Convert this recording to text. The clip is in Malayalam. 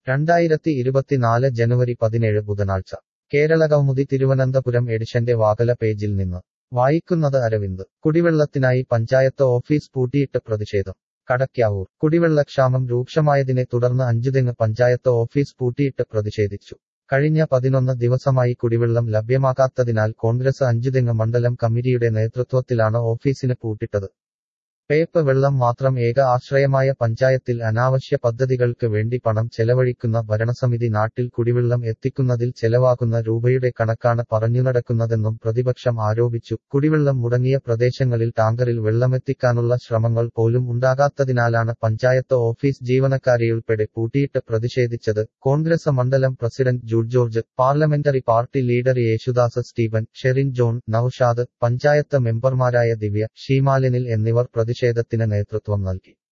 രണ്ടായിരത്തി ഇരുപത്തിനാല് ജനുവരി പതിനേഴ് ബുധനാഴ്ച കേരള കൗമുദി തിരുവനന്തപുരം എഡിഷന്റെ വാകല പേജിൽ നിന്ന് വായിക്കുന്നത് അരവിന്ദ് കുടിവെള്ളത്തിനായി പഞ്ചായത്ത് ഓഫീസ് പൂട്ടിയിട്ട് പ്രതിഷേധം കടയ്ക്കാവൂർ കുടിവെള്ളക്ഷാമം രൂക്ഷമായതിനെ തുടർന്ന് അഞ്ചുതെങ്ങ് പഞ്ചായത്ത് ഓഫീസ് പൂട്ടിയിട്ട് പ്രതിഷേധിച്ചു കഴിഞ്ഞ പതിനൊന്ന് ദിവസമായി കുടിവെള്ളം ലഭ്യമാകാത്തതിനാൽ കോൺഗ്രസ് അഞ്ചുതെങ്ങ് മണ്ഡലം കമ്മിറ്റിയുടെ നേതൃത്വത്തിലാണ് ഓഫീസിന് പൂട്ടിട്ടത് പേപ്പ് വെള്ളം മാത്രം ഏക ആശ്രയമായ പഞ്ചായത്തിൽ അനാവശ്യ പദ്ധതികൾക്ക് വേണ്ടി പണം ചെലവഴിക്കുന്ന ഭരണസമിതി നാട്ടിൽ കുടിവെള്ളം എത്തിക്കുന്നതിൽ ചെലവാകുന്ന രൂപയുടെ കണക്കാണ് പറഞ്ഞു നടക്കുന്നതെന്നും പ്രതിപക്ഷം ആരോപിച്ചു കുടിവെള്ളം മുടങ്ങിയ പ്രദേശങ്ങളിൽ ടാങ്കറിൽ വെള്ളമെത്തിക്കാനുള്ള ശ്രമങ്ങൾ പോലും ഉണ്ടാകാത്തതിനാലാണ് പഞ്ചായത്ത് ഓഫീസ് ജീവനക്കാരെയുൾപ്പെടെ പൂട്ടിയിട്ട് പ്രതിഷേധിച്ചത് കോൺഗ്രസ് മണ്ഡലം president Jude George parliamentary party leader Yesudas Steven Sherin John Noushad panchayat മെമ്പർമാരായ ദിവ്യ ഷീമാലിനിൽ എന്നിവർ പ്രതിഷേധത്തിന് നേതൃത്വം നൽകി